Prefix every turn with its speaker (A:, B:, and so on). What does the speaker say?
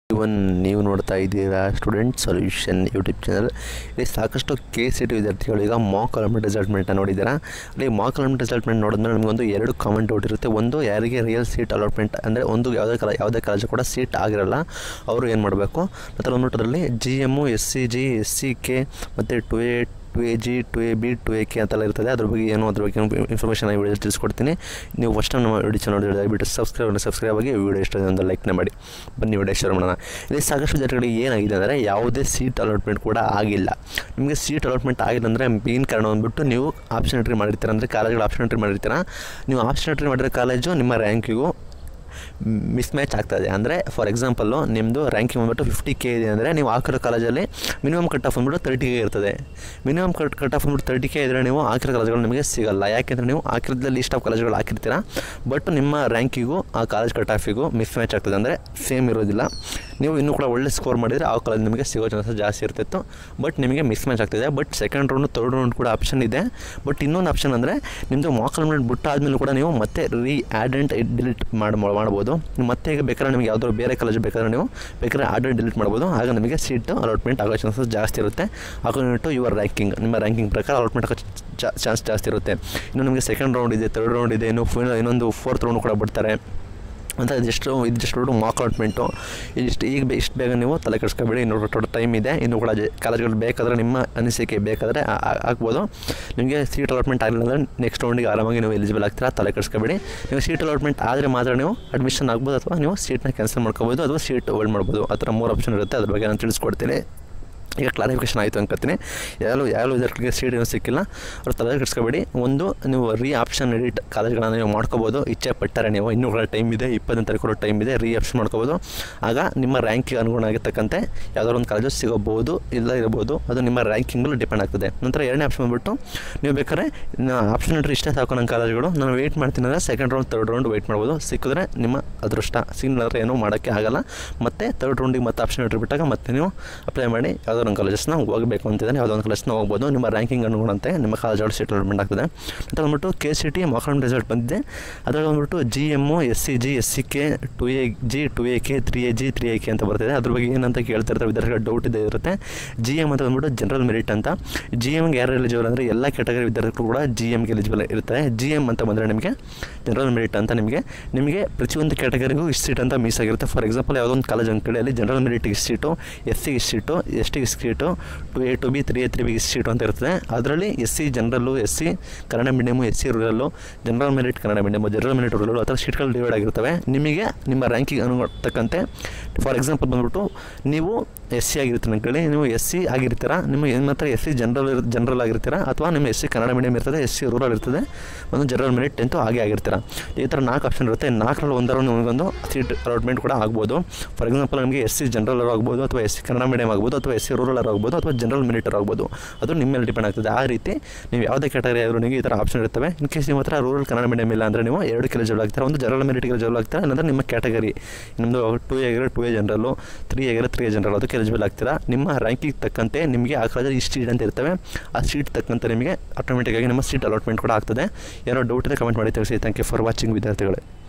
A: ಇವನ್ ನೀವು ನೋಡ್ತಾ ಇದ್ದೀರಾ ಸ್ಟೂಡೆಂಟ್ ಸೊಲ್ಯೂಷನ್ ಯೂಟ್ಯೂಬ್ ಚಾನಲ್ ಇಲ್ಲಿ ಸಾಕಷ್ಟು ಕೆ ಸಿ ಟಿ ವಿದ್ಯಾರ್ಥಿಗಳು ಈಗ ಮಾಕ್ ಅಲಾಟ್ಮೆಂಟ್ ರಿಸಲ್ಟ್ಮೆಂಟ್ನ ನೋಡಿದ್ದೀರಾ ಅಲ್ಲಿ ಮಾಕ್ ಅಲಾಟ್ಮೆಂಟ್ ರಿಸಲ್ಟ್ಮೆಂಟ್ ನೋಡಿದ್ಮೇಲೆ ನಮಗೊಂದು ಎರಡು ಕಾಮೆಂಟ್ ಡೌಟ್ ಇರುತ್ತೆ ಒಂದು ಯಾರಿಗೆ ರಿಯಲ್ ಸೀಟ್ ಅಲಾಟ್ಮೆಂಟ್ ಅಂದರೆ ಒಂದು ಯಾವುದೇ ಕಾಲ ಯಾವುದೇ ಕಾಲೇಜು ಕೂಡ ಸೀಟ್ ಆಗಿರಲ್ಲ ಅವರು ಏನು ಮಾಡಬೇಕು ಮತ್ತು ಒಂದು ಅದರಲ್ಲಿ G M S C G S C K ಮತ್ತು two A two A G two A B two A K ಅಂತೆಲ್ಲ ಇರ್ತದೆ ಅದ್ರ ಬಗ್ಗೆ ಏನು ಅದ್ರ ಬಗ್ಗೆ ಇನ್ಫಾರ್ಮೇಷನ್ ಆಗಿ ವಿಡಿಯೋ ತಿಳಿಸ್ಕೊಡ್ತೀನಿ ನೀವು ಫಸ್ಟ್ ಟೈಮ್ ನಮ್ಮ ವಿಡಿಯೋ ಚಾನಲ್ ನೋಡಿದ್ರೆ ದಯವಿಟ್ಟು ಸಬ್ಸ್ಕ್ರೈಬ್ ಸಬ್ಸ್ಕ್ರೈಬ್ ಆಗಿ ವಿಡಿಯೋ ಇಷ್ಟ ಒಂದು ಲೈಕ್ನ ಮಾಡಿ ಬನ್ನಿ ವಿಡಿಯೋ ಶುರು ಮಾಡೋಣ ಇಲ್ಲಿ ಸಾಕಷ್ಟು ವಿದ್ಯಾರ್ಥಿಗಳಿಗೆ ಏನಾಗಿದೆ ಅಂದರೆ ಯಾವುದೇ ಸೀಟ್ ಅಲಾಟ್ಮೆಂಟ್ ಕೂಡ ಆಗಿಲ್ಲ ನಿಮಗೆ ಸೀಟ್ ಅಲಾಟ್ಮೆಂಟ್ ಆಗಿಲ್ಲ ಅಂದರೆ ಮೇನ್ ಕಾರಣ ಬಂದ್ಬಿಟ್ಟು ನೀವು ಆಪ್ಷನ್ ಎಂಟ್ರಿ ಮಾಡಿರ್ತೀರ ಅಂದರೆ ಕಾಲೇಜ್ಗಳು ಆಪ್ಷನ್ ಎಂಟ್ರಿ ಮಾಡಿರ್ತೀರ ನೀವು ಆಪ್ಷನ್ ಎಂಟ್ರಿ ಮಾಡಿರೋ ಕಾಲೇಜು ನಿಮ್ಮ ರ್ಯಾಂಕಿಗೂ ಮಿಸ್ ಮ್ಯಾಚ್ ಆಗ್ತದೆ ಅಂದರೆ ಫಾರ್ ಎಕ್ಸಾಂಪಲ್ಲು ನಿಮ್ಮದು ರ್ಯಾಂಕಿಂಗ್ ಬಂದ್ಬಿಟ್ಟು ಫಿಫ್ಟಿ ಕೆ ಇದೆ ಅಂದರೆ ನೀವು ಹಾಕಿರೋ ಕಾಲೇಜಲ್ಲಿ ಮಿನಿಮಮ್ ಕಟ್ ಆಫ್ ಬಂದ್ಬಿಟ್ಟು ತರ್ಟಿ ಕೆ ಇರ್ತದೆ ಮಿನಿಮಮ್ ಕಟ್ ಕಟ್ ಆಫ್ ಬಂದ್ಬಿಟ್ಟು ತರ್ಟಿ ಕೆ ಇದ್ದರೆ ನೀವು ಹಾಕಿರೋ ಕಾಲೇಜ್ಗಳು ನಿಮಗೆ ಸಿಗಲ್ಲ ಯಾಕೆಂದರೆ ನೀವು ಹಾಕಿರೋದ್ರಲ್ಲಿ ಲಿಸ್ಟ್ ಆಫ್ ಕಾಲೇಜ್ಗಳು ಹಾಕಿರ್ತೀರ ಬಟ್ ನಿಮ್ಮ ರ್ಯಾಂಕಿಗೂ ಆ ಕಾಲೇಜ್ ಕಟ್ ಆಫಿಗೂ ಮಿಸ್ ಮ್ಯಾಚ್ ಆಗ್ತದೆ ಅಂದರೆ ಸೇಮ್ ಇರೋದಿಲ್ಲ ನೀವು ಇನ್ನೂ ಕೂಡ ಒಳ್ಳೆ ಸ್ಕೋರ್ ಮಾಡಿದರೆ ಆ ಕಾಲೇಜ್ ನಿಮಗೆ ಸಿಗೋ ಚಾನ್ಸಸ್ ಜಾಸ್ತಿ ಇರ್ತಿತ್ತು ಬಟ್ ನಿಮಗೆ ಮಿಸ್ ಮ್ಯಾಚ್ ಆಗ್ತಿದೆ but second round third round ಕೂಡ ಆಪ್ಷನ್ ಇದೆ ಬಟ್ ಇನ್ನೊಂದು ಆಪ್ಷನ್ ಅಂದರೆ ನಿಮ್ಮದು ಮಾಕ್ ಅಲಾಟ್ಮೆಂಟ್ ಬಿಟ್ಟಾದ್ಮೇಲೆ ಕೂಡ ನೀವು ಮತ್ತೆ ರೀ ಆ್ಯಡ್ ಆ್ಯಂಡ್ ಡಿಲೀಟ್ ಮಾಡಿ ಮಾಡ್ಬೋದು ನೀವು ಮತ್ತೆ ಈಗ ಬೇಕಾದ್ರೆ ನಿಮಗೆ ಯಾವ್ದಾದ್ರು ಬೇರೆ ಕಾಲೇಜ್ ಬೇಕಾದ್ರೆ ನೀವು ಬೇಕಾದ್ರೆ ಆರ್ಡರ್ ಡಿಲೀಟ್ ಮಾಡ್ಬೋದು ಆಗ ನಿಮಗೆ ಸೀಟ್ ಅಲಾಟ್ಮೆಂಟ್ ಆಗೋ ಚಾನ್ಸಸ್ ಜಾಸ್ತಿ ಇರುತ್ತೆ ಅಕಾರ್ಡಿಂಗ್ ಟು ಯುವರ್ ರ್ಯಾಂಕಿಂಗ್ ನಿಮ್ಮ ರ್ಯಾಂಕಿಂಗ್ ಪ್ರಕಾರ ಅಲಾಟ್ಮೆಂಟ್ ಆಗೋ ಚಾನ್ಸ್ ಜಾಸ್ತಿ ಇರುತ್ತೆ ಇನ್ನು ನಿಮಗೆ ಸೆಕೆಂಡ್ ರೌಂಡ್ ಇದೆ ತರ್ಡ್ ರೌಂಡ್ ಇದೆ ಇನ್ನು ಫೈನಲ್ ಇನ್ನೊಂದು ಫೋರ್ತ್ ರೌಂಡ್ ಕೂಡ ಬಿಡ್ತಾರೆ ಅಂತ ಇದಿಷ್ಟು ಇದಿಷ್ಟು ಮಾಕ್ ಅಲಾಟ್ಮೆಂಟು ಇದಿಷ್ಟು ಈಗ ಬೇ- ಇಷ್ಟು ಬೇಗ ನೀವು ತಲೆ ಕೆಡಿಸ್ಕೊಬೇಡಿ ಇನ್ನು ಟೋಟಲ್ ಟೈಮ್ ಇದೆ ಇನ್ನು ಕೂಡ ಜೆ- ಕಾಲೇಜ್ಗಳು ಬೇಕಾದರೆ ನಿಮ್ಮ ಅನಿಸಿಕೆ ಬೇಕಾದರೆ ಆ- ಆ- ಆಗ್ಬೋದು ನಿಮಗೆ ಸೀಟ್ ಅಲಾಟ್ಮೆಂಟ್ ಆಗಲಿಲ್ಲ ಅಂದರೆ ನೆಕ್ಸ್ಟ್ ರೌಂಡಿಗೆ ಆರಾಮಾಗಿ ನೀವು ಎಲಿಜಿಬಲ್ ಆಗ್ತೀರಾ ತಲೆ ಕೆಡಿಸ್ಕೊಬೇಡಿ ನೀವು ಸೀಟ್ ಅಲಾಟ್ಮೆಂಟ್ ಆದರೆ ಮಾತ್ರ ನೀವು ಅಡ್ಮಿಷನ್ ಆಗ್ಬೋದು ಅಥವಾ ನೀವು ಸೀಟ್ನ ಕ್ಯಾನ್ಸಲ್ ಮಾಡ್ಕೋಬೋದು ಅಥವಾ ಸೀಟ್ ಹೋಲ್ಡ್ ಮಾಡ್ಬೋದು ಆ ಥರ ಮೂರು ಆಪ್ಷನ್ ಇರುತ್ತೆ ಅದ್ರ ಬಗ್ಗೆ ನಾನು ತಿಳಿಸ್ಕೊಡ್ತೀನಿ ಈಗ ಕ್ಲಾರಿಫಿಕೇಷನ್ ಆಯಿತು ಅನ್ಕೋತೀನಿ ಯಾರು ಯಾರು ವಿದ್ಯಾರ್ಥಿಗಳಿಗೆ ಸೀಟ್ ಏನೂ ಸಿಕ್ಕಿಲ್ಲ ಅವ್ರು ತಲೆ ಕೆಡಿಸ್ಕೋಬೇಡಿ ಒಂದು ನೀವು ರೀ ಆಪ್ಷನ್ ಎಡಿಟ್ ಕಾಲೇಜ್ಗಳನ್ನು ನೀವು ಮಾಡ್ಕೋಬೋದು ಇಚ್ಛೆ ಪಟ್ಟರೆ ನೀವು ಇನ್ನೂ ಕೂಡ ಟೈಮ್ ಇದೆ ಇಪ್ಪತ್ತನೇ ತಾರೀಕು ಟೈಮ್ ಇದೆ ರೀ ಆಪ್ಷನ್ ಮಾಡ್ಕೋಬೋದು ಆಗ ನಿಮ್ಮ ರ್ಯಾಂಕಿಗೆ ಅನುಗುಣ ಆಗಿರ್ತಕ್ಕಂತೆ ಯಾವ್ದಾದ್ರು ಒಂದು ಕಾಲೇಜು ಸಿಗಬಹುದು ಇಲ್ಲ ಇರಬಹುದು ಅದು ನಿಮ್ಮ ರ್ಯಾಂಕಿಂಗಲ್ಲೂ ಡಿಪೆಂಡ್ ಆಗ್ತದೆ ನಂತರ ಎರಡನೇ ಆಪ್ಷನ್ ಬಂದ್ಬಿಟ್ಟು ನೀವು ಬೇಕಾದ್ರೆ ಆಪ್ಷನ್ ಎಂಟ್ರಿ ಇಷ್ಟೇ ಸಾಕು ನನ್ನ ಕಾಲೇಜ್ಗಳು ನಾನು ವೆಯ್ಟ್ ಮಾಡ್ತೀನಿ ಅಂದರೆ second round third round wait ಮಾಡ್ಬೋದು ಸಿಕ್ಕಿದ್ರೆ ನಿಮ್ಮ ಅದೃಷ್ಟ ಸಿಗ್ಲಿಲ್ಲ ಏನೂ ಮಾಡೋಕ್ಕೆ ಆಗಲ್ಲ ಮತ್ತೆ ತರ್ಡ್ ರೌಂಡಿಗೆ ಮತ್ತೆ ಆಪ್ಷನ್ ಎಂಟ್ರಿ ಬಿಟ್ಟಾಗ ಮತ್ತೆ ನೀವು ಅಪ್ಲೈ ಮಾಡಿ ಯಾವುದೋ ಒಂದು ಕಾಲೇಜಸ್ನ ಹೋಗಬೇಕು ಅಂತಿದ್ದಾನೆ ಯಾವುದೋ ಒಂದು ಕಾಲೇಜ್ನ ಹೋಗ್ಬೋದು ನಿಮ್ಮ ರ್ಯಾಂಕಿಂಗ್ ಅನುಗುಣಂತೆ ನಿಮ್ಮ ಕಾಲೇಜ್ ಸೀಟ್ ಅಲಾಟ್ಮೆಂಟ್ ಆಗ್ತದೆ ಅಂತ ಬಂದ್ಬಿಟ್ಟು ಕೆ ಸಿ ಟಿ ಮಕ್ಕಳ ರಿಸಲ್ಟ್ ಬಂದಿದೆ ಅದರಲ್ಲಿ ಬಂದ್ಬಿಟ್ಟು G M S C G S C K two A G two A K three A G three A K ಅಂತ ಬರ್ತಿದೆ ಅದ್ರ ಬಗ್ಗೆ ಏನಂತ ಕೇಳ್ತಿರ್ತಾರೆ ವಿದ್ಯಾರ್ಥಿಗಳ ಡೌಟ್ ಇದೆ ಇರುತ್ತೆ ಜಿ ಎಮ್ ಅಂತ ಬಂದ್ಬಿಟ್ಟು ಜನರಲ್ ಮೆರಿಟ್ ಅಂತ ಜಿ ಎಮ್ಗೆ ಯಾರು ಎಲಿಜಿಬಲ್ ಅಂದರೆ ಎಲ್ಲ ಕ್ಯಾಟಗರಿ ವಿದ್ಯಾರ್ಥಿಗಳು ಕೂಡ ಜಿ ಎಮ್ಗೆ ಎಲಿಜಿಬಲ್ ಇರ್ತಾರೆ ಜಿ ಎಮ್ ಅಂತ ಬಂದರೆ ನಿಮಗೆ ಜನರಲ್ ಮೆರಿಟ್ ಅಂತ ನಿಮಗೆ ನಿಮಗೆ ಪ್ರತಿಯೊಂದು ಕ್ಯಾಟಗರಿಗೂ ಇಷ್ಟು ಸೀಟ್ ಅಂತ ಮೀಸಾಗಿರುತ್ತೆ ಫಾರ್ ಎಕ್ಸಾಂಪಲ್ ಯಾವುದೋ ಒಂದು ಕಾಲೇಜ್ ಅಂದ್ಕೊಳ್ಳಿ ಅಲ್ಲಿ ಜನರಲ್ ಮೆರಿಟ್ಗೆ ಇಷ್ಟು ಸೀಟು ಎಸ್ ಸಿಗೆ ಇಷ್ಟು ಸೀಟು ಎಸ್ ಟಿಗೆ ಇಷ್ಟು seat two A two B three A three ಬಿಗೆ ಇಷ್ಟು ಸೀಟು ಅಂತ ಇರ್ತದೆ ಅದರಲ್ಲಿ S C general S C Kannada medium S C rural general merit Kannada medium general merit rural ಆ ಥರ ಸೀಟ್ಗಳು ಡಿವೈಡ್ ಆಗಿರ್ತವೆ ನಿಮಗೆ ನಿಮ್ಮ ರ್ಯಾಂಕಿಂಗ್ ಅನುಗುಣತಕ್ಕಂತೆ ಫಾರ್ ಎಕ್ಸಾಂಪಲ್ ಬಂದ್ಬಿಟ್ಟು ನೀವು ಎಸ್ ಸಿ ಆಗಿರ್ತೀರ ಅಂದ್ಕೊಳ್ಳಿ ನೀವು ಎಸ್ ಸಿ ಆಗಿರ್ತೀರಾ ನಿಮ್ಮ ಏನು ಮಾತ್ರ ಎಸ್ ಸಿ ಜನರಲ್ ಜನರಲ್ ಆಗಿರ್ತೀರಾ ಅಥವಾ ನಿಮ್ಮ ಎಸ್ ಸಿ ಕನ್ನಡ ಮೀಡಿಯಮ್ ಇರ್ತದೆ ಎಸ್ ಸಿ ರೂರಲ್ ಇರ್ತದೆ ಒಂದು ಜನರಲ್ ಮೆರಿಟ್ ಟೆಂತು ಹಾಗೆ ಆಗಿರ್ತೀರ ಈ ಥರ ನಾಲ್ಕು ಆಪ್ಷನ್ ಇರುತ್ತೆ ನಾಲ್ಕರಲ್ಲಿ ಒಂದರ ನಿಮಗೊಂದು ಸೀಟ್ ಅಲಾಟ್ಮೆಂಟ್ ಕೂಡ ಆಗ್ಬೋದು ಫಾರ್ ಎಕ್ಸಾಂಪಲ್ ನಿಮಗೆ ಎಸ್ ಸಿ ಜನರಲ್ ಆಗ್ಬೋದು ಅಥವಾ ಎಸ್ ಸಿ ಕನ್ನಡ ಮೀಡಿಯಮ್ ಆಗ್ಬೋದು ಅಥವಾ ಎಸ್ ಸಿ ರೂರಲ್ ಆಗ್ಬೋದು ಅಥವಾ ಜನರಲ್ ಮೆರಿಟರ್ ಆಗ್ಬೋದು ಅದು ನಿಮ್ಮ ಮೇಲೆ ಡಿಪೆಂಡ್ ಆಗ್ತದೆ ಆ ರೀತಿ ನೀವು ಯಾವುದೇ ಕ್ಯಾಟಗರಿ ಆದರೂ ನಿಮಗೆ ಈ ಥರ ಆಪ್ಷನ್ ಇರ್ತವೆ ಇನ್ ಕೇಸ್ ನಿಮ್ಮ ಹತ್ರ ರೂರಲ್ ಕನ್ನಡ ಮೀಡಿಯಮ್ ಇಲ್ಲ ಅಂದರೆ ನೀವು ಎರಡು ಎಲಿಜಿಬಲ್ ಆಗ್ತಾರೆ ಒಂದು ಜನರಲ್ ಮೆರಿಟ್ಗೆ ಎಲಿಜಿಬಲ್ ಆಗ್ತಾರೆ ಇಲ್ಲಾಂದ್ರೆ ನಿಮ್ಮ ಕ್ಯಾಟಗರಿ ನಿಮ್ಮದು ಟು ಆಗಿರೋ ಟು ಎ ಜನರಲ್ಲು ತ್ರೀ ಆಗಿರೋ ತ್ರೀ ಎ ಜನರಲ್ ಅದಕ್ಕೆ ಎಲಿಜಿಬಲ್ ಆಗ್ತೀರಾ ನಿಮ್ಮ ರ್ಯಾಂಕಿಗೆ ತಕ್ಕಂತೆ ನಿಮಗೆ ಆ ಕಾಲೇಜಲ್ಲಿ ಇಷ್ಟು ಸೀಟ್ ಅಂತ ಇರ್ತವೆ ಆ ಸೀಟ್ ತಕ್ಕಂತೆ ನಿಮಗೆ ಆಟೋಮೆಟಿಕ್ಕಾಗಿ ನಿಮ್ಮ ಸೀಟ್ ಅಲಾಟ್ಮೆಂಟ್ ಕೂಡ ಆಗ್ತದೆ ಏನೋ ಡೌಟ್ ಇದೆ ಕಮೆಂಟ್ ಮಾಡಿ ತಿಳಿಸಿ ಥ್ಯಾಂಕ್ ಯು ಫಾರ್ ವಾಚಿಂಗ್ ವಿದ್ಯಾರ್ಥಿಗಳೇ